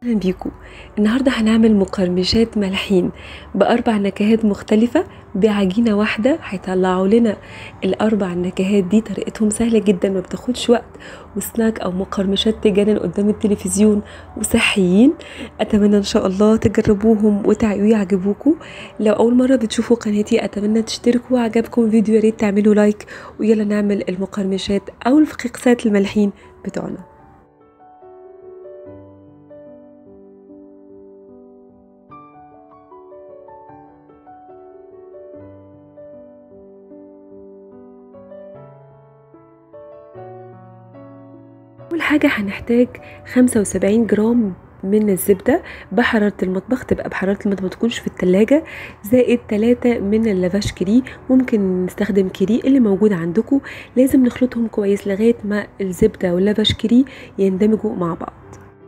اهلا بيكم النهارده هنعمل مقرمشات ملحين باربع نكهات مختلفه بعجينه واحده هيطلعوا لنا الاربع نكهات دي طريقتهم سهله جدا ما بتاخدش وقت وسناك او مقرمشات تجنن قدام التلفزيون وصحيين اتمنى ان شاء الله تجربوهم ويعجبوكم لو اول مره بتشوفوا قناتي اتمنى تشتركوا وعجبكم الفيديو يا ريت تعملوا لايك ويلا نعمل المقرمشات او الفقيقسات الملحين بتوعنا اول حاجه هنحتاج 75 جرام من الزبدة بحرارة المطبخ تبقى بحرارة المطبخ ما تكونش في التلاجة زائد 3 من اللافاش كري ممكن نستخدم كري اللي موجود عندكم لازم نخلطهم كويس لغاية ما الزبدة واللافاش كري يندمجوا مع بعض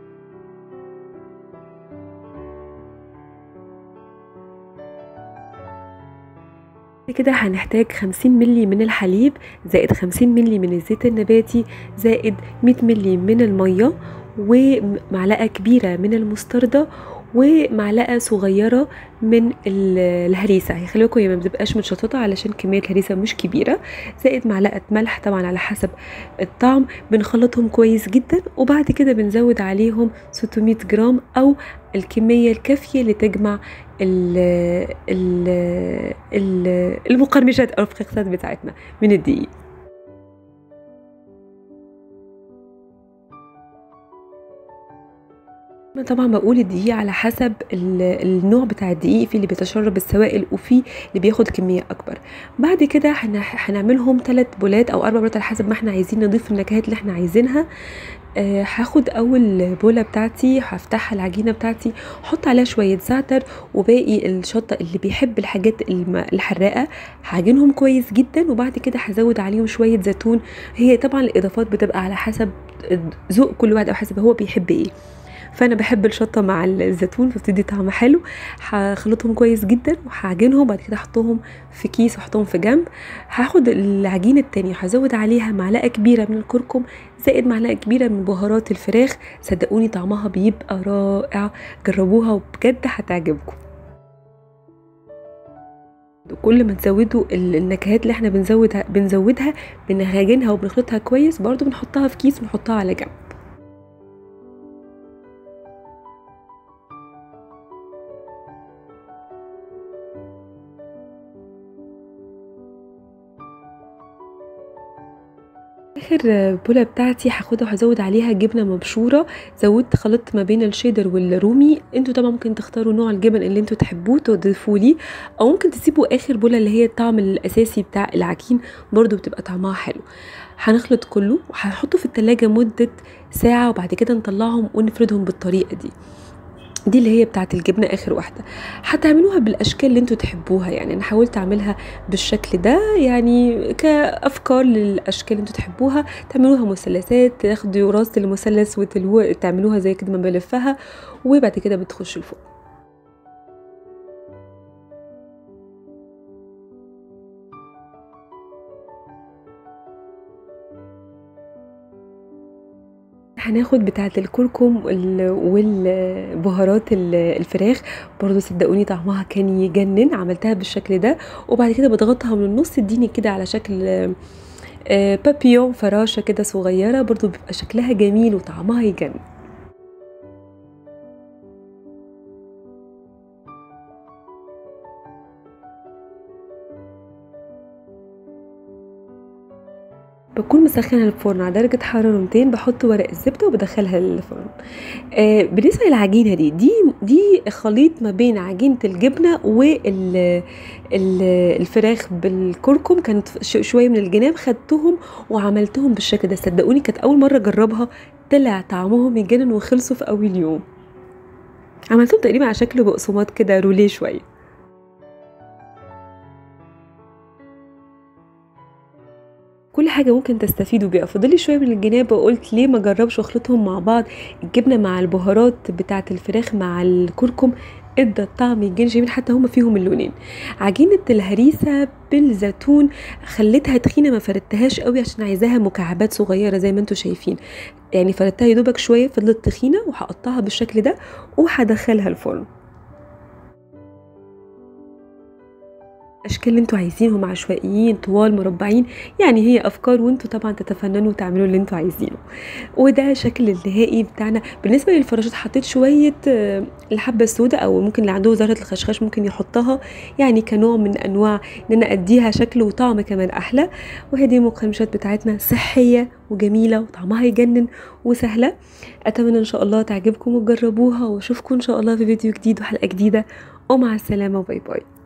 كده هنحتاج 50 ملي من الحليب زائد 50 ملي من الزيت النباتي زائد 100 ملي من المية ومعلقة كبيرة من المستردة ومعلقه صغيره من الهريسه هيخلي بالكم هي ما بتبقاش متشططه علشان كميه الهريسه مش كبيره زائد معلقه ملح طبعا على حسب الطعم بنخلطهم كويس جدا وبعد كده بنزود عليهم 600 جرام او الكميه الكافيه لتجمع ال ال ال المقرمشات او الفخاخات بتاعتنا من الدقيق انا طبعا بقول الدقيق على حسب النوع بتاع الدقيق في اللي بيتشرب السوائل وفي اللي بياخد كميه اكبر بعد كده هنعملهم ثلاث بولات او اربع بولات على حسب ما احنا عايزين نضيف النكهات اللي احنا عايزينها أه هاخد اول بوله بتاعتي هفتحها العجينه بتاعتي احط عليها شويه زعتر وباقي الشطه اللي بيحب الحاجات الحراقه هعجنهم كويس جدا وبعد كده هزود عليهم شويه زيتون هي طبعا الاضافات بتبقى على حسب ذوق كل واحد او حسب هو بيحب ايه فانا بحب الشطه مع الزيتون فبتدي طعم حلو هخلطهم كويس جدا وهعجنهم بعد كده احطهم في كيس واحطهم في جنب هاخد العجينه التانية هزود عليها معلقه كبيره من الكركم زائد معلقه كبيره من بهارات الفراخ صدقوني طعمها بيبقى رائع جربوها وبجد هتعجبكم كل ما تزودوا النكهات اللي احنا بنزودها بنزودها بنهاجنها وبنخلطها كويس برضو بنحطها في كيس ونحطها على جنب اخر بوله بتاعتي هاخدها وهزود عليها جبنه مبشوره زودت خلطت ما بين الشيدر والرومي انتوا طبعا ممكن تختاروا نوع الجبن اللي انتوا تحبوه تضيفوا ليه او ممكن تسيبوا اخر بوله اللي هي الطعم الاساسي بتاع العجين برضو بتبقى طعمها حلو هنخلط كله وهنحطه في التلاجة مدة ساعة وبعد كده نطلعهم ونفردهم بالطريقة دي دي اللي هي بتاعت الجبنة آخر واحدة هتعملوها بالأشكال اللي انتوا تحبوها يعني أنا حاولت أعملها بالشكل ده يعني كأفكار للأشكال اللي انتوا تحبوها تعملوها مثلثات تاخدوا راس المثلث وتلو تعملوها زي كده ما بلفها وبعد كده بتخش الفرن هناخد بتاعه الكركم والبهارات الفراخ برضو صدقوني طعمها كان يجنن عملتها بالشكل ده وبعد كده بضغطها من النص تديني كده على شكل بابيون فراشه كده صغيره برضو بيبقى شكلها جميل وطعمها يجنن بكون مسخنه الفرن على درجه حراره 200 بحط ورق الزبده وبدخلها للفرن آه بالنسبه للعجينه دي دي دي خليط ما بين عجينه الجبنه والفراخ بالكركم كانت شويه من الجناب خدتهم وعملتهم بالشكل ده صدقوني كانت اول مره اجربها طلع طعمهم يجنن وخلصوا في اول يوم عملتهم تقريبا على شكل بقسماط كده روليه شويه كل حاجه ممكن تستفيدوا بيها فضلي شويه من الجناب وقلت ليه ما جربش واخلطهم مع بعض الجبنه مع البهارات بتاعه الفراخ مع الكركم ادى طعم الجنجبيل حتى هما فيهم اللونين عجينه الهريسه بالزيتون خليتها تخينه ما فردتهاش قوي عشان عايزاها مكعبات صغيره زي ما انتم شايفين يعني فردتها يدوبك شويه فضلت تخينه وهقطعها بالشكل ده وهدخلها الفرن الاشكال اللي انتوا عايزينهم عشوائيين طوال مربعين يعني هي افكار وانتوا طبعا تتفننوا وتعملوا اللي انتوا عايزينه وده شكل النهائي بتاعنا بالنسبه للفراشات حطيت شويه آه، الحبه السوداء او ممكن اللي عنده زهره الخشخاش ممكن يحطها يعني كنوع من انواع ان انا اديها شكل وطعم كمان احلى وهذه المقرمشات بتاعتنا صحيه وجميله وطعمها يجنن وسهله اتمنى ان شاء الله تعجبكم وتجربوها واشوفكم ان شاء الله في فيديو جديد وحلقه جديده ومع السلامه وباي باي